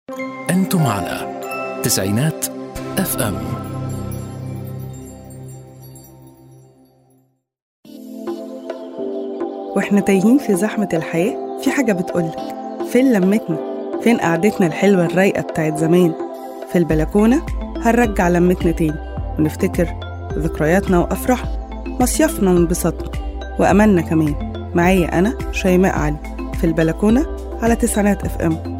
أنتم على تسعينات اف ام واحنا تايهين في زحمة الحياة في حاجة بتقولك فين لمتنا فين قعدتنا الحلوة الرايقة بتاعت زمان في البلكونة هنرجع لمتنا تاني ونفتكر ذكرياتنا وأفراحنا مصيفنا وانبساطنا وأملنا كمان معايا أنا شيماء علي في البلكونة على تسعينات اف ام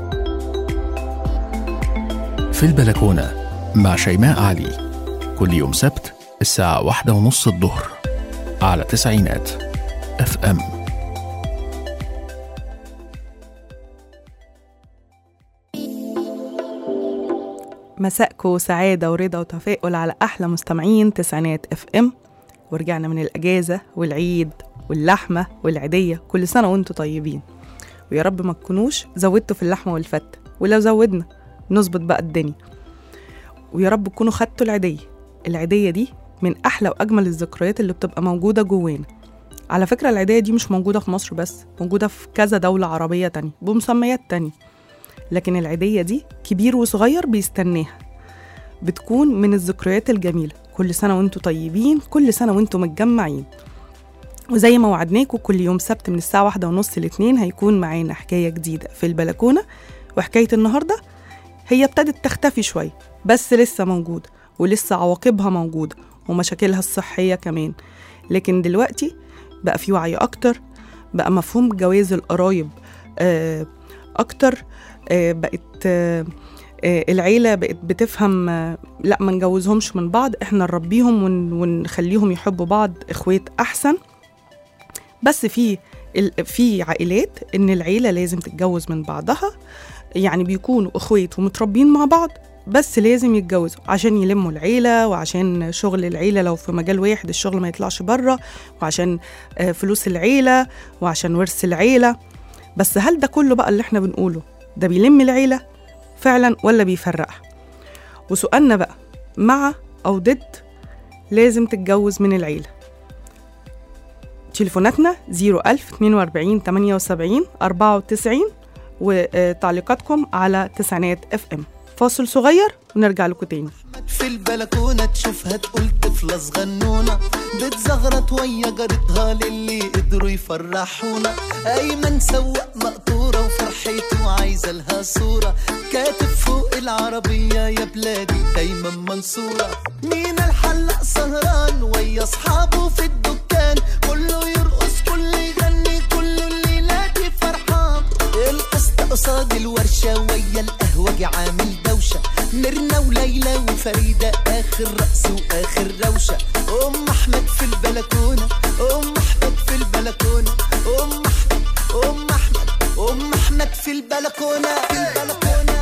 في البلكونة مع شيماء علي كل يوم سبت الساعة واحدة ونص الظهر على تسعينات اف ام مساءكم سعادة ورضا وتفاؤل على أحلى مستمعين تسعينات اف ام ورجعنا من الأجازة والعيد واللحمة والعيدية كل سنة وانتم طيبين ويا رب ما تكونوش زودتوا في اللحمة والفتة ولو زودنا نظبط بقى الدنيا ويا رب تكونوا خدتوا العيدية العيدية دي من أحلى وأجمل الذكريات اللي بتبقى موجودة جوانا على فكرة العيدية دي مش موجودة في مصر بس موجودة في كذا دولة عربية تانية بمسميات تانية لكن العيدية دي كبير وصغير بيستناها بتكون من الذكريات الجميلة كل سنة وانتوا طيبين كل سنة وانتوا متجمعين وزي ما وعدناكم كل يوم سبت من الساعة واحدة ونص لاتنين هيكون معانا حكاية جديدة في البلكونة وحكاية النهاردة هي ابتدت تختفي شوية بس لسه موجودة ولسه عواقبها موجودة ومشاكلها الصحية كمان لكن دلوقتي بقى في وعي أكتر بقى مفهوم جواز القرايب آه، أكتر آه، بقت آه، آه، العيلة بقت بتفهم آه، لا ما نجوزهمش من بعض احنا نربيهم ون- ونخليهم يحبوا بعض اخوات أحسن بس في ال- في عائلات ان العيلة لازم تتجوز من بعضها يعني بيكونوا اخوات ومتربيين مع بعض بس لازم يتجوزوا عشان يلموا العيلة وعشان شغل العيلة لو في مجال واحد الشغل ما يطلعش بره وعشان آه، فلوس العيلة وعشان ورث العيلة بس هل ده كله بقى اللي احنا بنقوله ده بيلم العيلة فعلا ولا بيفرقها وسؤالنا بقى مع أو ضد لازم تتجوز من العيلة تليفوناتنا 01000 42 78 94 وتعليقاتكم على تسعينات اف ام فاصل صغير ونرجع لكم تاني في البلكونة تشوفها تقول طفلة صغنونة بتزغرط ويا جارتها للي قدروا يفرحونا أيمن سواق مقطورة وفرحته عايزة لها صورة كاتب فوق العربية يا بلادي دايما منصورة مين الحلاق سهران ويا أصحابه في الدكان كله يرقص كله يغني كله اللي نادي فرحان القسط قصاد الورشة ويا القهوة عامل دوشة ميرنا وليلى وفريدة آخر رقص وآخر روشة أم أحمد في البلكونة أم أحمد في البلكونة أم أحمد أم أحمد أم أحمد في البلكونة في البلكونة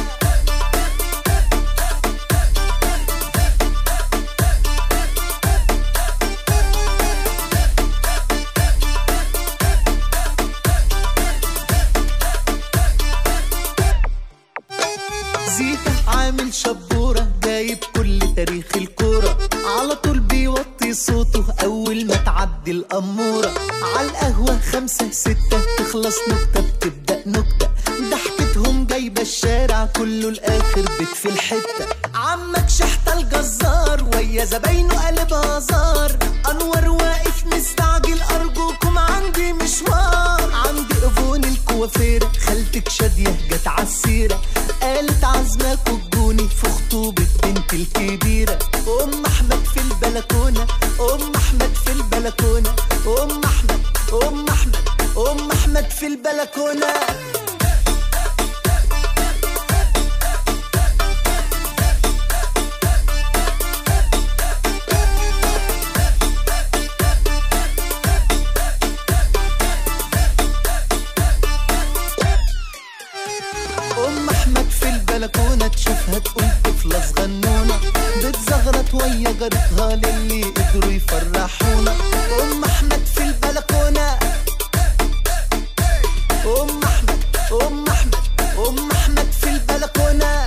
زيكا عامل شبورة جايب كل تاريخ الكورة على طول بيوطي صوته أول ما تعدي الأمورة على القهوة خمسة ستة تخلص نكتة بتبدأ نكتة ضحكتهم جايبة الشارع كله الآخر بيت في الحتة عمك شحتة الجزار ويا زباينه قلب هزار أنور واقف مستعجل أرجوكم عندي مشوار عندي قفون الكوافير خالتك شادية جت عالسيرة قالت عزمك وجوني في خطوبة بنت الكبيرة أم أحمد في البلكونة أم أحمد في البلكونة أم أحمد أم أحمد أم أحمد في البلكونة ام احمد في البلكونه تشوفها تقول طفله صغنونه بتزغرط ويا جارتها للي قدروا يفرحونا ام احمد في البلكونه ام احمد ام احمد ام احمد في البلكونه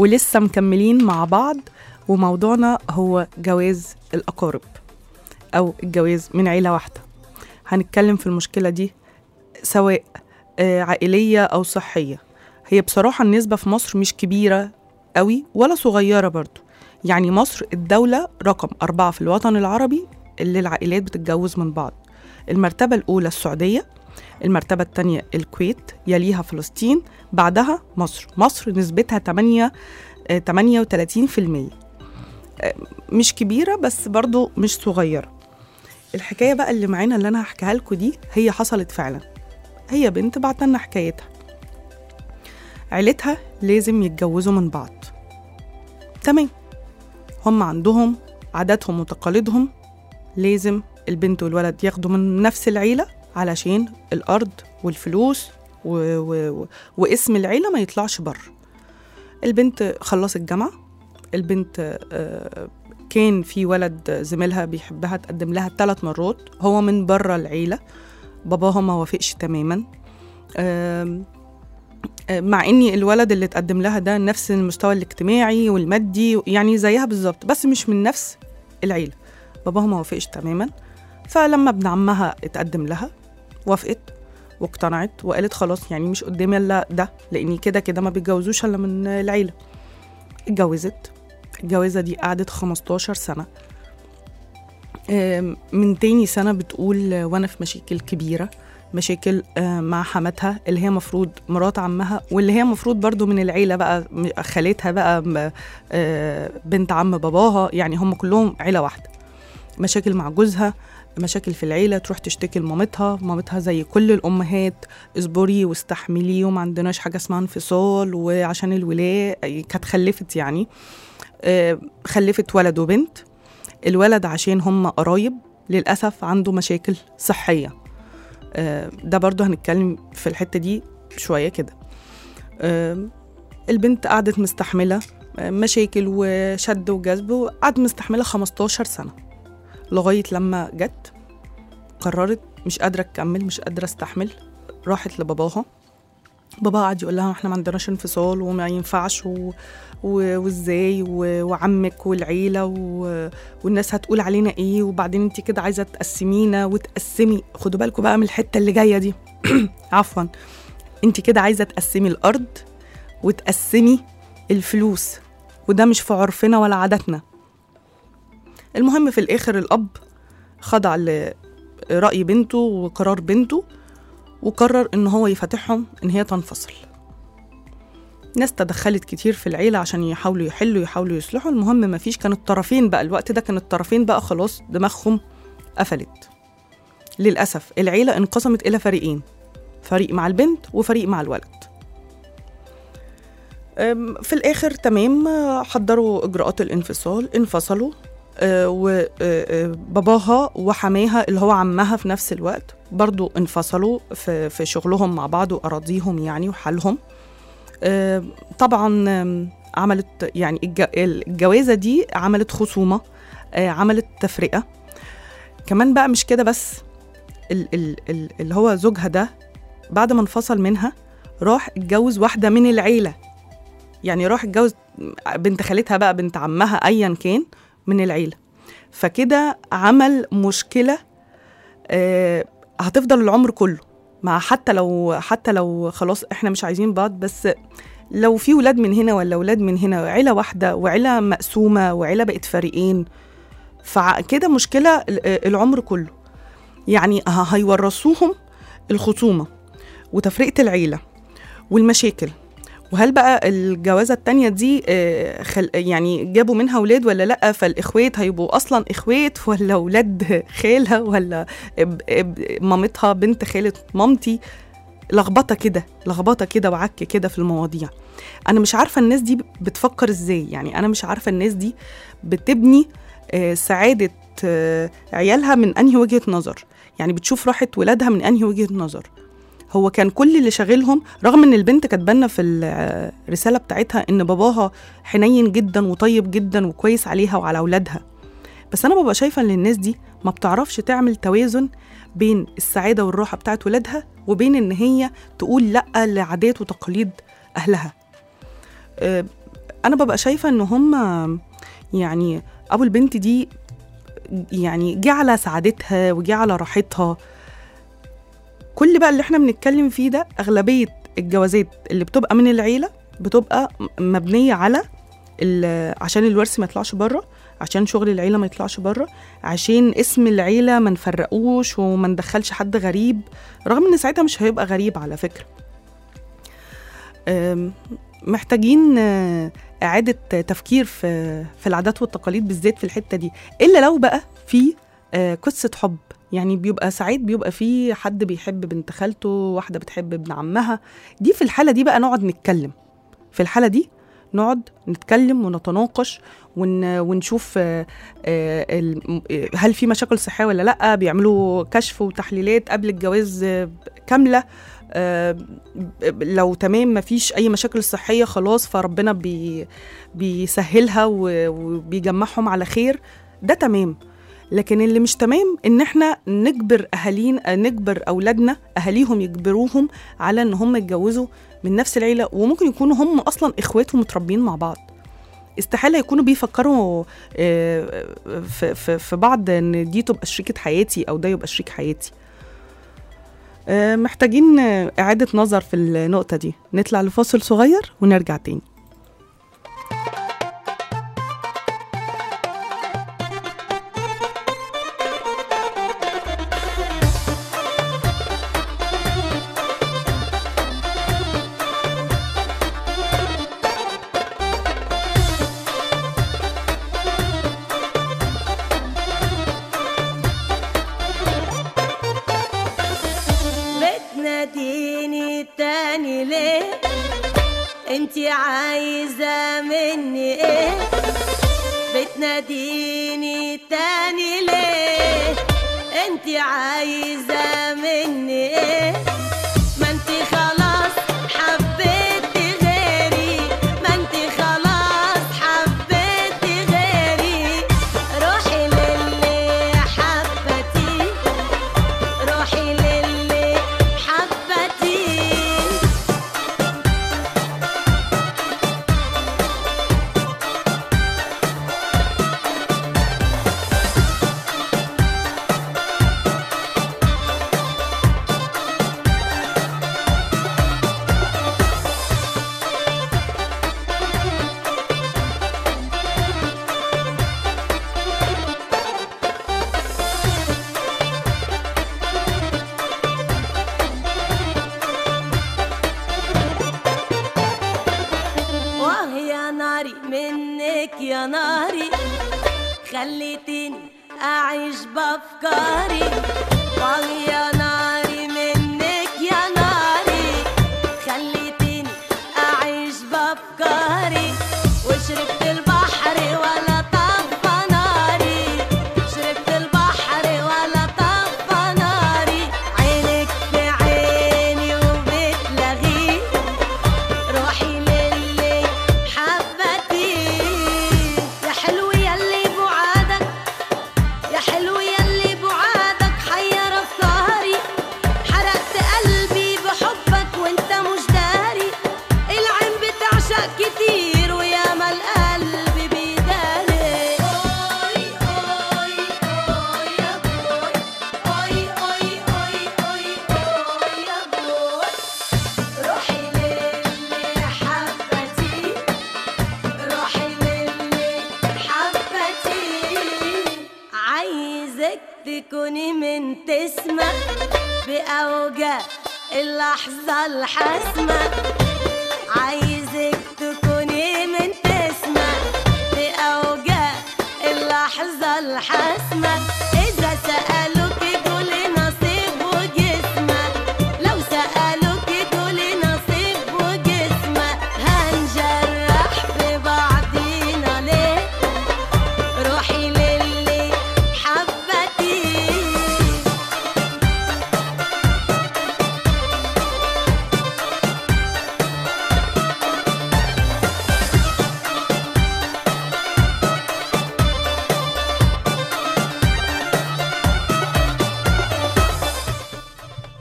ولسه مكملين مع بعض وموضوعنا هو جواز الأقارب أو الجواز من عيلة واحدة هنتكلم في المشكلة دي سواء آه، عائلية أو صحية هي بصراحة النسبة في مصر مش كبيرة قوي ولا صغيرة برضو يعني مصر الدولة رقم أربعة في الوطن العربي اللي العائلات بتتجوز من بعض المرتبة الأولى السعودية المرتبة الثانية الكويت يليها فلسطين بعدها مصر مصر نسبتها 8 آه، 38% آه، مش كبيرة بس برضو مش صغيرة الحكاية بقى اللي معانا اللي أنا هحكيها لكم دي هي حصلت فعلا هي بنت بعتلنا حكايتها عيلتها لازم يتجوزوا من بعض تمام هم عندهم عاداتهم وتقاليدهم لازم البنت والولد ياخدوا من نفس العيلة علشان الأرض والفلوس و... و... و... واسم العيلة ما يطلعش بره البنت خلصت جامعة البنت آه، كان في ولد زميلها بيحبها تقدم لها ثلاث مرات هو من بره العيلة باباها ما وافقش تماما آم، آه، مع اني الولد اللي اتقدم لها ده نفس المستوى الاجتماعي والمادي يعني زيها بالظبط بس مش من نفس العيله باباها ما وافقش تماما فلما ابن عمها اتقدم لها وافقت واقتنعت وقالت خلاص يعني مش قدامي الا ده لاني كده كده ما بيتجوزوش الا من العيله اتجوزت الجوازه دي قعدت 15 سنه آم، من تاني سنه بتقول آه، وانا في مشاكل كبيره مشاكل آه، مع حماتها اللي هي مفروض مرات عمها واللي هي مفروض برضو من العيلة بقى م- خالتها بقى م- آه، بنت عم باباها يعني هم كلهم عيلة واحدة مشاكل مع جوزها مشاكل في العيلة تروح تشتكي لمامتها مامتها زي كل الأمهات اصبري واستحملي وما عندناش حاجة اسمها انفصال وعشان الولاء كانت خلفت يعني آه، خلفت ولد وبنت الولد عشان هم قرايب للأسف عنده مشاكل صحية آه، ده برضو هنتكلم في الحتة دي شوية كده آه، البنت قعدت مستحملة آه، مشاكل وشد وجذب وقعدت مستحملة 15 سنة لغاية لما جت قررت مش قادرة تكمل مش قادرة استحمل راحت لباباها باباها قعد يقول لها احنا ما عندناش انفصال وما ينفعش و... و... وازاي و... وعمك والعيله و... والناس هتقول علينا ايه وبعدين انت كده عايزه تقسمينا وتقسمي خدوا بالكم بقى من الحته اللي جايه دي عفوا انت كده عايزه تقسمي الارض وتقسمي الفلوس وده مش في عرفنا ولا عاداتنا المهم في الاخر الاب خضع لراي بنته وقرار بنته وقرر ان هو يفتحهم ان هي تنفصل ناس تدخلت كتير في العيلة عشان يحاولوا يحلوا يحاولوا يصلحوا المهم مفيش كان الطرفين بقى الوقت ده كان الطرفين بقى خلاص دماغهم قفلت للأسف العيلة انقسمت إلى فريقين فريق مع البنت وفريق مع الولد أم، في الآخر تمام آه، حضروا إجراءات الانفصال انفصلوا وباباها وحماها اللي هو عمها في نفس الوقت برضو انفصلوا في, في شغلهم مع بعض وأراضيهم يعني وحالهم آه، طبعا آم، عملت يعني الج- الجوازة دي عملت خصومة آه، عملت تفرقة كمان بقى مش كده بس ال- ال- ال- اللي هو زوجها ده بعد ما انفصل منها راح اتجوز واحدة من العيلة يعني راح اتجوز بنت خالتها بقى بنت عمها أيا كان من العيلة فكده عمل مشكلة آه، هتفضل العمر كله مع حتى لو حتى لو خلاص احنا مش عايزين بعض بس لو في ولاد من هنا ولا ولاد من هنا عيلة واحدة وعيلة مقسومة وعيلة بقت فريقين فكده مشكلة ال- العمر كله يعني ه- هيورثوهم الخصومة وتفرقة العيلة والمشاكل وهل بقى الجوازة التانية دي آه، خل يعني جابوا منها ولاد ولا لأ فالإخوات هيبقوا أصلا إخوات ولا ولاد خالها ولا اب- اب- مامتها بنت خالة مامتي لخبطة كده لخبطة كده وعك كده في المواضيع أنا مش عارفة الناس دي بتفكر إزاي يعني أنا مش عارفة الناس دي بتبني آه، سعادة آه، عيالها من أنهي وجهة نظر يعني بتشوف راحة ولادها من أنهي وجهة نظر هو كان كل اللي شاغلهم رغم ان البنت كاتبانا في الرساله بتاعتها ان باباها حنين جدا وطيب جدا وكويس عليها وعلى اولادها بس انا ببقى شايفه ان الناس دي ما بتعرفش تعمل توازن بين السعاده والراحه بتاعت ولادها وبين ان هي تقول لا لعادات وتقاليد اهلها أه، انا ببقى شايفه ان هم يعني ابو البنت دي يعني جه على سعادتها وجه على راحتها كل بقى اللي احنا بنتكلم فيه ده اغلبيه الجوازات اللي بتبقى من العيله بتبقى م- مبنيه على ال- عشان الورث ما يطلعش بره عشان شغل العيله ما يطلعش بره عشان اسم العيله ما نفرقوش وما ندخلش حد غريب رغم ان ساعتها مش هيبقى غريب على فكره أم، محتاجين آه، إعادة تفكير في في العادات والتقاليد بالذات في الحتة دي إلا لو بقى في آه، قصة حب يعني بيبقى ساعات بيبقى في حد بيحب بنت خالته واحدة بتحب ابن عمها دي في الحالة دي بقى نقعد نتكلم في الحالة دي نقعد نتكلم ونتناقش ون ونشوف آه، آه، ال- آه، هل في مشاكل صحية ولا لأ بيعملوا كشف وتحليلات قبل الجواز آه، كاملة آه، ب- لو تمام مفيش اي مشاكل صحيه خلاص فربنا بي بيسهلها و- وبيجمعهم على خير ده تمام لكن اللي مش تمام ان احنا نجبر اهالينا نجبر اولادنا اهاليهم يجبروهم على ان هم يتجوزوا من نفس العيله وممكن يكونوا هم اصلا اخواتهم متربيين مع بعض استحاله يكونوا بيفكروا آه، في, في, في بعض ان دي تبقى شريكه حياتي او ده يبقى شريك حياتي آه، محتاجين آه، إعادة نظر في النقطة دي نطلع لفاصل صغير ونرجع تاني بتناديني تاني ليه انتي عايزة مني ايه بتناديني تاني ليه انتي عايزة مني ايه ما انتي خلاص حبيتي غيري ما انتي خلاص حبيتي غيري روحي للي حبتي روحي للي حبتي واه يا ناري منك يا ناري خليتيني أعيش بأفكاري واه يا ناري منك يا ناري خليتيني أعيش بأفكاري وشربت البحر ولا طفى ناري شربت البحر ولا طفى ناري عينك في عيني وبتلغي روحي للي حبتي يا حلو يلي بعادك يا حلو يلي بعادك حير افكاري حرقت قلبي بحبك وانت مش داري العين بتعشق كتير وياما القلب بيداري اوي اوي اوي يا بوي اوي اوي اوي اوي اوي يا بوي روحي للي حبتي روحي للي حبتي عايزك تكوني من تسمة بأوجه اللحظة الحاسمة عايزك تكوني من تسمة بأوجه اللحظة الحاسمة إذا سألوك قولي نصيب وجسمك لو سألوك قولي نصيب وجسمك هنجرح في بعضينا ليه روحي للي حبتي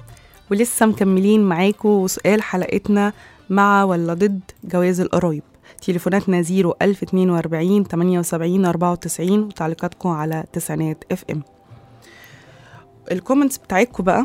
ولسه مكملين معاكم وسؤال حلقتنا مع ولا ضد جواز القرايب تليفوناتنا 0 1042 78 94 وتعليقاتكم على تسعينات اف ام الكومنتس بتاعتكم بقى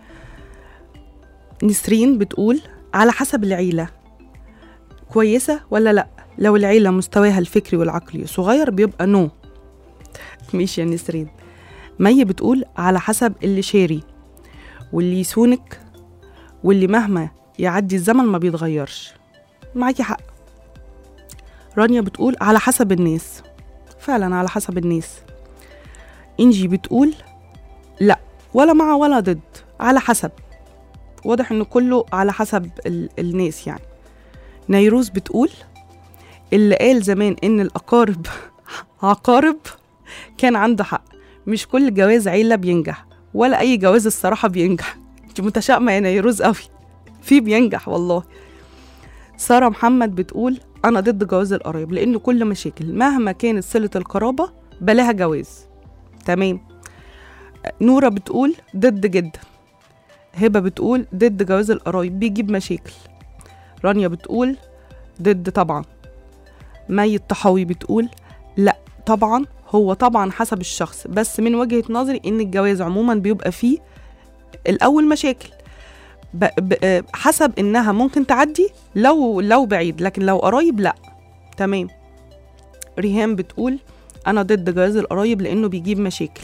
نسرين بتقول على حسب العيلة كويسة ولا لأ لو العيلة مستواها الفكري والعقلي صغير بيبقى نو ماشي يا نسرين مي بتقول على حسب اللي شاري واللي يسونك واللي مهما يعدي الزمن ما بيتغيرش معاكي حق رانيا بتقول على حسب الناس فعلا على حسب الناس انجي بتقول لا ولا مع ولا ضد على حسب واضح انه كله على حسب ال- الناس يعني نيروز بتقول اللي قال زمان ان الاقارب عقارب كان عنده حق مش كل جواز عيلة بينجح ولا أي جواز الصراحة بينجح انت متشائمة يا نيروز قوي في بينجح والله سارة محمد بتقول أنا ضد جواز القرايب لأن كل مشاكل مهما كانت صلة القرابة بلاها جواز تمام نورة بتقول ضد جدا هبة بتقول ضد جواز القرايب بيجيب مشاكل رانيا بتقول ضد طبعا مي الطحاوي بتقول لا طبعا هو طبعا حسب الشخص بس من وجهة نظري ان الجواز عموما بيبقى فيه الاول مشاكل ب... ب... حسب انها ممكن تعدي لو لو بعيد لكن لو قرايب لا تمام ريهام بتقول انا ضد جواز القرايب لانه بيجيب مشاكل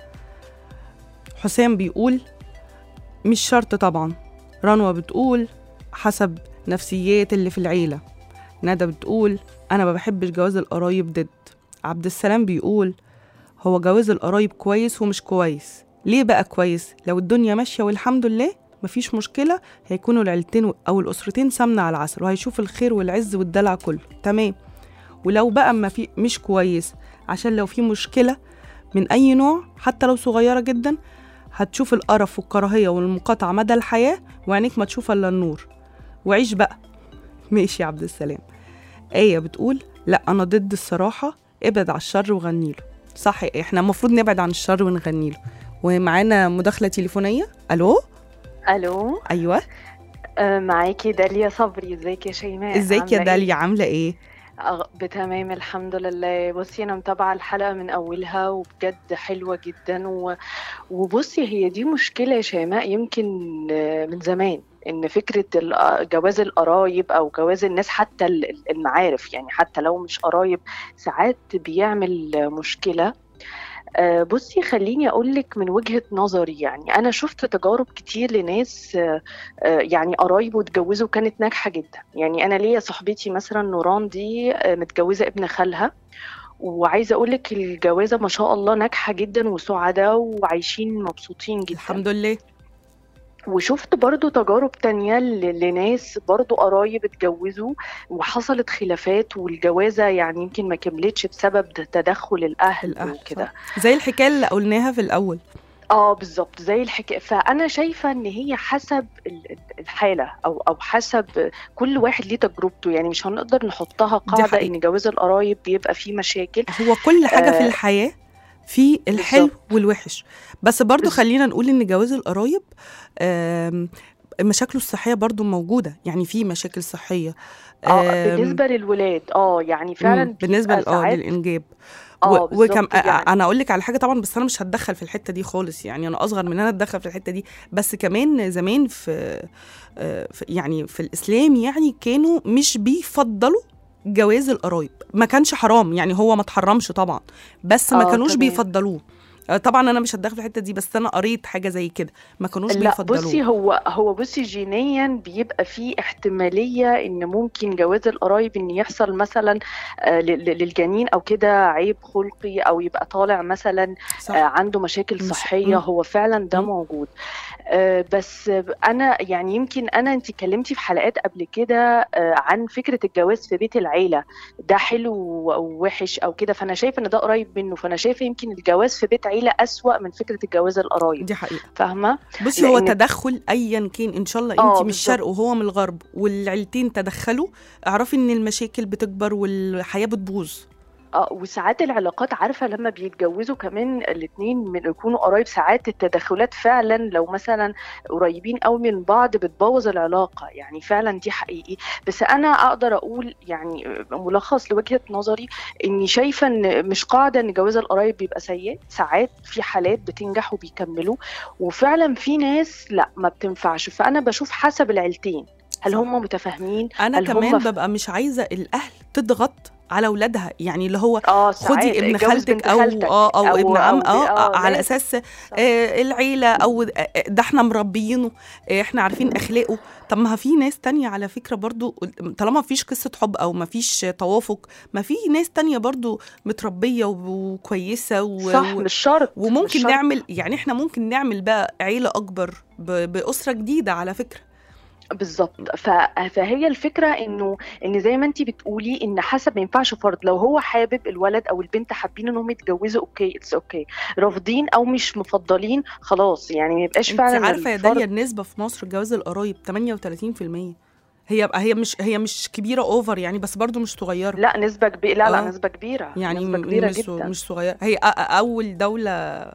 حسام بيقول مش شرط طبعا رنوة بتقول حسب نفسيات اللي في العيلة ندى بتقول أنا ما بحبش جواز القرايب ضد عبد السلام بيقول هو جواز القرايب كويس ومش كويس ليه بقى كويس لو الدنيا ماشية والحمد لله مفيش مشكلة هيكونوا العيلتين أو الأسرتين سمنة على العسل وهيشوف الخير والعز والدلع كله تمام ولو بقى ما في مش كويس عشان لو في مشكلة من أي نوع حتى لو صغيرة جدا هتشوف القرف والكراهية والمقاطعة مدى الحياة وعينيك ما تشوف إلا النور وعيش بقى ماشي يا عبد السلام آية بتقول لا أنا ضد الصراحة ابعد على الشر وغنيله صح احنا المفروض نبعد عن الشر ونغنيله ومعانا مداخلة تليفونية ألو الو أيوة آه، معاكي داليا صبري ازيك يا شيماء ازيك يا عاملة إيه؟ داليا عاملة ايه؟ أغ- بتمام الحمد لله بصي انا متابعه الحلقه من اولها وبجد حلوه جدا و... وبصي هي دي مشكله يا شيماء يمكن آه، من زمان ان فكره ال- جواز القرايب او جواز الناس حتى ال- ال- المعارف يعني حتى لو مش قرايب ساعات بيعمل مشكله آه، بصي خليني أقول لك من وجهة نظري يعني أنا شفت تجارب كتير لناس آه، آه، يعني قرايب واتجوزوا كانت ناجحة جدا يعني أنا ليا صاحبتي مثلا نوران دي آه، متجوزة ابن خالها وعايزة أقول لك الجوازة ما شاء الله ناجحة جدا وسعداء وعايشين مبسوطين جدا الحمد لله وشفت برضو تجارب تانية ل- لناس برضو قرايب اتجوزوا وحصلت خلافات والجوازة يعني يمكن ما كملتش بسبب تدخل الأهل, الأهل وكده صح. زي الحكاية اللي قلناها في الأول اه بالظبط زي الحكايه فانا شايفه ان هي حسب ال- ال- الحاله او او حسب كل واحد ليه تجربته يعني مش هنقدر نحطها قاعده حقيقة. ان جواز القرايب بيبقى فيه مشاكل هو كل حاجة في آه، الحياة في الحلو بالظبط. والوحش بس برضو بالظبط. خلينا نقول ان جواز القرايب آم، مشاكله الصحية برضو موجودة يعني في مشاكل صحية اه آم، بالنسبه للولاد اه يعني فعلا مم، بالنسبة بيبقى اه ساعات- للإنجاب اه و- وكم بالظبط يعني. انا اقول لك على حاجه طبعا بس انا مش هتدخل في الحته دي خالص يعني انا اصغر من انا اتدخل في الحته دي بس كمان زمان في آه، في- يعني في الاسلام يعني كانوا مش بيفضلوا جواز القرايب ما كانش حرام يعني هو ما اتحرمش طبعا بس ما آه، كانوش تمام. بيفضلوه آه، طبعا انا مش هتدخل في الحته دي بس انا قريت حاجه زي كده ما كانوش لا بيفضلوه بصي هو هو بصي جينيا بيبقى في احتماليه ان ممكن جواز القرايب ان يحصل مثلا آه، ل- ل- للجنين او كده عيب خلقي او يبقى طالع مثلا صح آه، عنده مشاكل مش- صحيه مم. هو فعلا ده مم. موجود آه، بس انا يعني يمكن انا انت اتكلمتي في حلقات قبل كده آه، عن فكره الجواز في بيت العيله ده حلو او وحش او كده فانا شايفه ان ده قريب منه فانا شايفه يمكن الجواز في بيت عيله اسوا من فكره الجواز القرايب دي حقيقه فاهمه بصي هو لأن- تدخل ايا كان ان شاء الله آه، انت من بالظبط. الشرق وهو من الغرب والعيلتين تدخلوا اعرفي ان المشاكل بتكبر والحياه بتبوظ اه وساعات العلاقات عارفه لما بيتجوزوا كمان الاثنين من يكونوا قرايب ساعات التدخلات فعلا لو مثلا قريبين قوي من بعض بتبوظ العلاقه يعني فعلا دي حقيقي بس انا اقدر اقول يعني ملخص لوجهه نظري اني شايفه ان مش قاعده ان جواز القرايب بيبقى سيء ساعات في حالات بتنجح وبيكملوا وفعلا في ناس لا ما بتنفعش فانا بشوف حسب العيلتين هل صح. هم متفاهمين انا هل كمان هم ف- ببقى مش عايزه الاهل تضغط على اولادها يعني اللي هو اه ساعات خدي ابن اتجوز خالتك بنت او خالتك اه او, أو- ابن أو عم ب- اه, آه، على لازم. اساس آه العيله او د- آه، ده احنا مربيينه آه احنا عارفين اخلاقه طب ما في ناس تانية على فكره برضو طالما ما فيش قصه حب او ما فيش توافق ما في ناس تانية برضو متربيه وكويسه و... صح و... مش شرط مش وممكن شرط. نعمل يعني احنا ممكن نعمل بقى عيله اكبر ب... باسره جديده على فكره بالظبط ف... فهي الفكره انه ان زي ما انت بتقولي ان حسب ما ينفعش فرض لو هو حابب الولد او البنت حابين انهم يتجوزوا اوكي اتس اوكي رافضين او مش مفضلين خلاص يعني ما يبقاش انت فعلا عارفه يا الفرض- داليا النسبه في مصر جواز القرايب 38% هي هي مش هي مش كبيره اوفر يعني بس برضو مش صغيره لا نسبه كبيره لا آه. لا نسبه كبيره يعني نسبه م- كبيره مش جدا مش صغيره هي أ- أ- اول دوله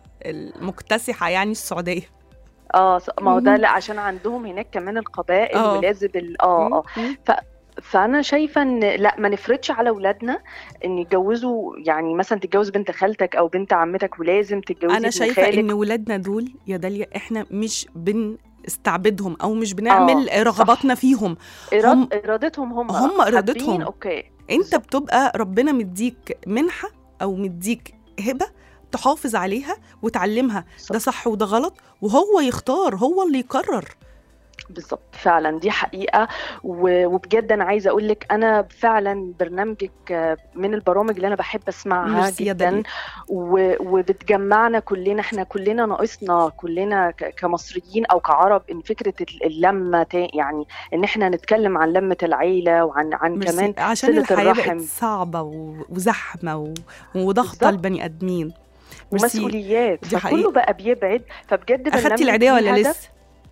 المكتسحه يعني السعوديه اه ص- ما هو ده مهم. لا عشان عندهم هناك كمان القبائل آه. ولازم ال- اه اه مم. فانا شايفه ان لا ما نفرضش على اولادنا ان يتجوزوا يعني مثلا تتجوز بنت خالتك او بنت عمتك ولازم تتجوزي انا ابن شايفه خالك ان ولادنا دول يا داليا احنا مش بنستعبدهم او مش بنعمل آه، رغباتنا فيهم إراد... هم- ارادتهم هم هم حابين، إرادتهم. اوكي انت بالظبط. بتبقى ربنا مديك منحه او مديك هبه تحافظ عليها وتعلمها ده صح وده غلط وهو يختار هو اللي يقرر بالظبط فعلا دي حقيقه و- وبجد انا عايزه اقول لك انا فعلا برنامجك آه، من البرامج اللي انا بحب اسمعها ميرسي يا جدا داليا. و- وبتجمعنا كلنا احنا كلنا ناقصنا كلنا ك- كمصريين او كعرب ان فكره ال- اللمه تا- يعني ان احنا نتكلم عن لمه العيله وعن عن ميرسي. كمان عشان صلة الحياه الرحم. بقت صعبه و- وزحمه و- وضغطه بالظبط. البني ادمين ميرسي. ومسؤوليات دي فكله حقيقة. بقى بيبعد فبجد اخدتي برنامجك العيديه ليه ولا هدف- لسه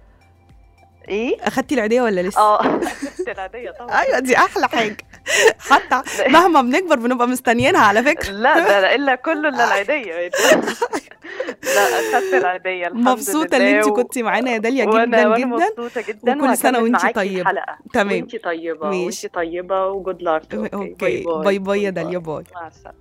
ايه اخدتي العيديه ولا لسه اه أخدت العيديه طبعا ايوه دي احلى حاجه حتى مهما بنكبر بنبقى مستنيينها على فكره لا ده لا الا كله الا العيديه لا اخدت العيديه الحمد مبسوطه ان لله انت و- كنتي معانا يا داليا وانا جدا وانا جدا مبسوطه جدا وكل سنة وهكمل وانتي معاكي طيبة. الحلقة. تمام. وانتي طيبه ماشي. وانتي طيبه وجود لاك اوكي باي باي يا داليا باي مع السلامه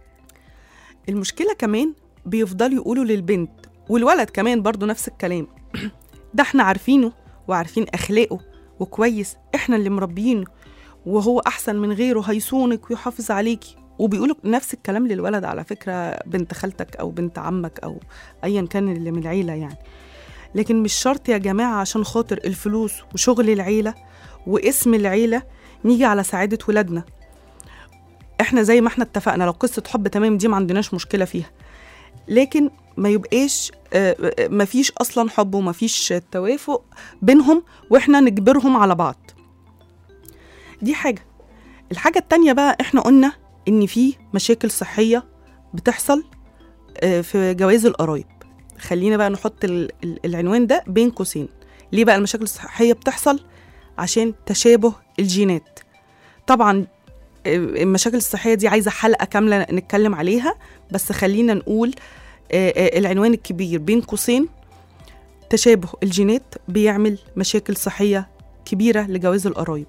المشكله كمان بيفضلوا يقولوا للبنت والولد كمان برضو نفس الكلام ده احنا عارفينه وعارفين اخلاقه وكويس احنا اللي مربيينه وهو احسن من غيره هيصونك ويحافظ عليكي وبيقولوا نفس الكلام للولد على فكره بنت خالتك او بنت عمك او ايا كان اللي من العيله يعني لكن مش شرط يا جماعه عشان خاطر الفلوس وشغل العيله واسم العيله نيجي على سعاده ولادنا احنا زي ما احنا اتفقنا لو قصه حب تمام دي ما عندناش مشكله فيها لكن ما يبقاش آه، آه، ما فيش اصلا حب وما فيش توافق بينهم واحنا نجبرهم على بعض دي حاجه الحاجه التانية بقى احنا قلنا ان في مشاكل صحيه بتحصل آه، في جواز القرايب خلينا بقى نحط ال- ال- العنوان ده بين قوسين ليه بقى المشاكل الصحيه بتحصل عشان تشابه الجينات طبعا آه، المشاكل الصحيه دي عايزه حلقه كامله نتكلم عليها بس خلينا نقول آه، آه، العنوان الكبير بين قوسين تشابه الجينات بيعمل مشاكل صحيه كبيره لجواز القرايب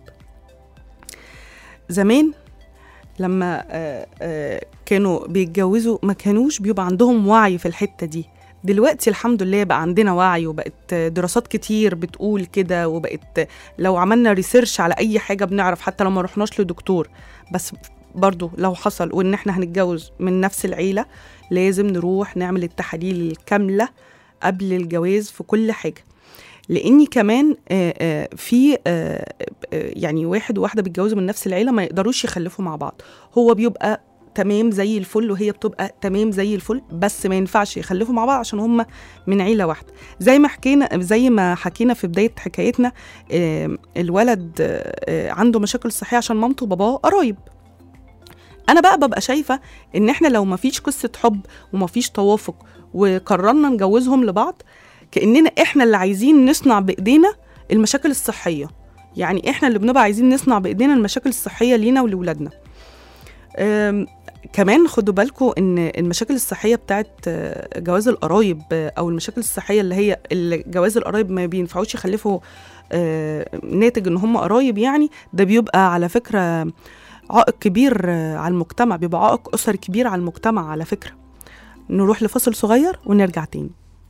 زمان لما آه، آه، كانوا بيتجوزوا ما كانوش بيبقى عندهم وعي في الحته دي دلوقتي الحمد لله بقى عندنا وعي وبقت دراسات كتير بتقول كده وبقت لو عملنا ريسيرش على اي حاجه بنعرف حتى لو ما رحناش لدكتور بس برضو لو حصل وان احنا هنتجوز من نفس العيله لازم نروح نعمل التحاليل الكامله قبل الجواز في كل حاجه لاني كمان آه، آه، في آه، آه، يعني واحد وواحده بيتجوزوا من نفس العيله ما يقدروش يخلفوا مع بعض هو بيبقى تمام زي الفل وهي بتبقى تمام زي الفل بس ما ينفعش يخلفوا مع بعض عشان هم من عيله واحده زي ما حكينا زي ما حكينا في بدايه حكايتنا آه، الولد آه، آه، عنده مشاكل صحيه عشان مامته وباباه قرايب انا بقى ببقى شايفه ان احنا لو ما فيش قصه حب وما فيش توافق وقررنا نجوزهم لبعض كاننا احنا اللي عايزين نصنع بايدينا المشاكل الصحيه يعني احنا اللي بنبقى عايزين نصنع بايدينا المشاكل الصحيه لينا ولولادنا أم، كمان خدوا بالكم ان المشاكل الصحيه بتاعت آه، جواز القرايب آه، او المشاكل الصحيه اللي هي اللي جواز القرايب ما بينفعوش يخلفوا آه، ناتج ان هم قرايب يعني ده بيبقى على فكره عائق كبير آه، على المجتمع بيبقى عائق اسري كبير على المجتمع على فكره نروح لفصل صغير ونرجع تاني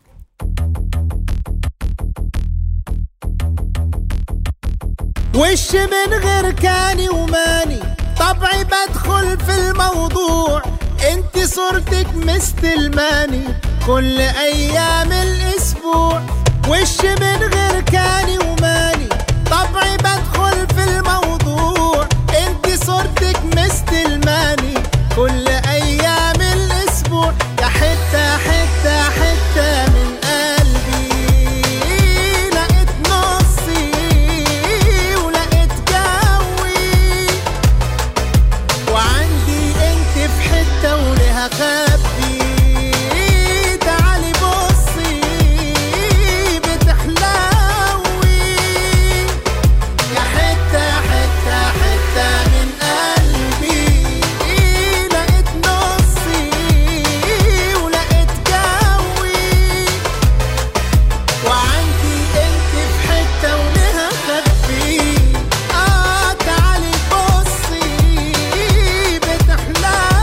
وش من غير كاني وماني طبعي بدخل في الموضوع انت صورتك مستلماني كل ايام الاسبوع وش من غير كاني وماني طبعي بدخل في الموضوع انت صورتك مستلماني كل ايام الاسبوع يا حته حته حته من قلبي لقيت نصي ولقيت جوي وعندي انت في حته ولها خبي تعالي بصي بتحلوي يا حته حته حته من قلبي لقيت نصي ولقيت جوي وعندي انت في حته ولها خبي اه تعالي بصي بتحلوي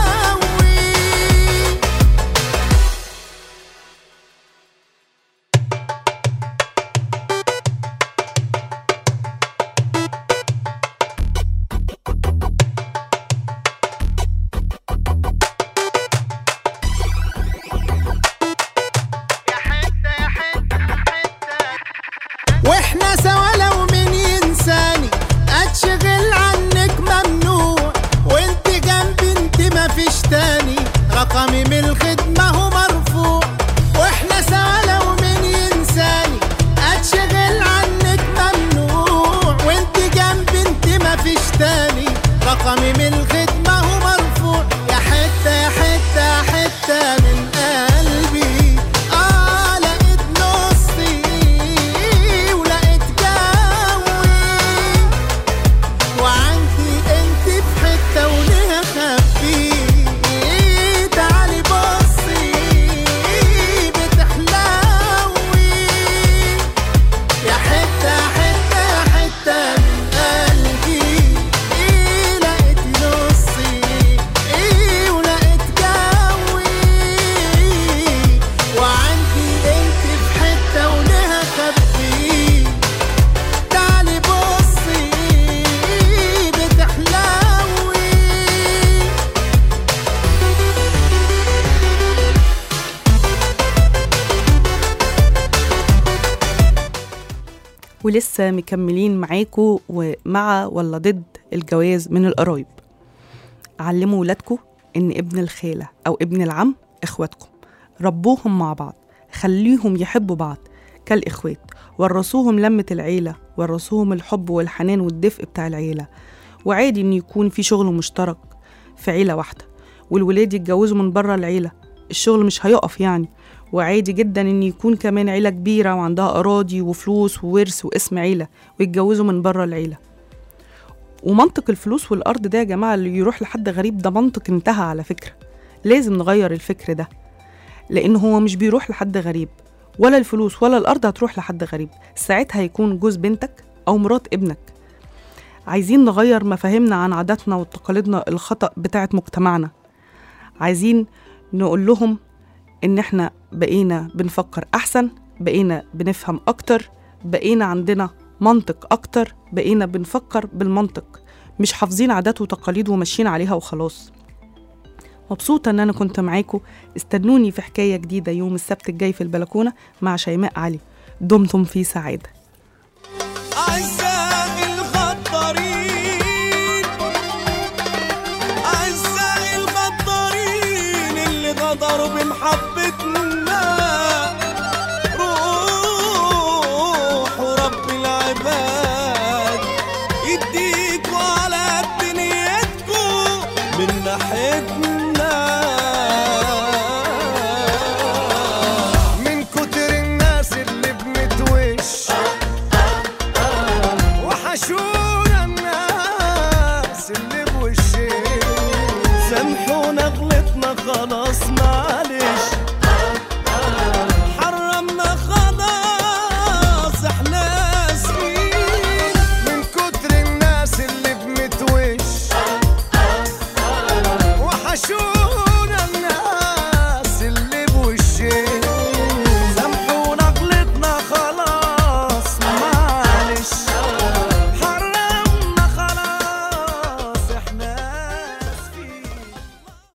واحنا سوا لو مين ينساني اتشغل عنك ممنوع وانت جنبي انت ما فيش تاني رقمي من الخدمة هو مرفوع واحنا سوا لو مين ينساني اتشغل عنك ممنوع وانت جنبي انت ما فيش تاني رقمي من الخدمة هو مرفوع يا حتة يا حتة حتة من قلبي اه لقيت نصي ولقيت جوي وعندي انت في حته وليها خبي تعالي بصي بتحلوي يا حته حته حته من قلبي لقيت نصي ولقيت جوي وعندي انت في حته وليها خبي تعالي بصي بتحلوي ولسه مكملين معاكم ومع ولا ضد الجواز من القرايب علموا ولادكم ان ابن الخالة او ابن العم اخواتكم ربوهم مع بعض خليهم يحبوا بعض كالإخوات ورثوهم لمة العيلة ورثوهم الحب والحنان والدفء بتاع العيلة وعادي إن يكون في شغل مشترك في عيلة واحدة والولاد يتجوزوا من بره العيلة الشغل مش هيقف يعني وعادي جدا إن يكون كمان عيلة كبيرة وعندها أراضي وفلوس وورث واسم عيلة ويتجوزوا من بره العيلة ومنطق الفلوس والأرض ده يا جماعة اللي يروح لحد غريب ده منطق انتهى على فكرة لازم نغير الفكر ده لأن هو مش بيروح لحد غريب ولا الفلوس ولا الأرض هتروح لحد غريب ساعتها هيكون جوز بنتك أو مرات ابنك عايزين نغير مفاهيمنا عن عاداتنا وتقاليدنا الخطأ بتاعة مجتمعنا عايزين نقول لهم إن إحنا بقينا بنفكر أحسن بقينا بنفهم أكتر بقينا عندنا منطق أكتر بقينا بنفكر بالمنطق مش حافظين عادات وتقاليد وماشيين عليها وخلاص مبسوطة إن أنا كنت معاكم استنوني في حكاية جديدة يوم السبت الجاي في البلكونة مع شيماء علي دمتم في سعادة أعزائي الغدارين أعزائي الغدارين اللي غدروا بمحبتنا روحوا رب العباد يديكوا على دنيتكوا من ناحيتنا من كتر الناس اللي بنتوش اشوف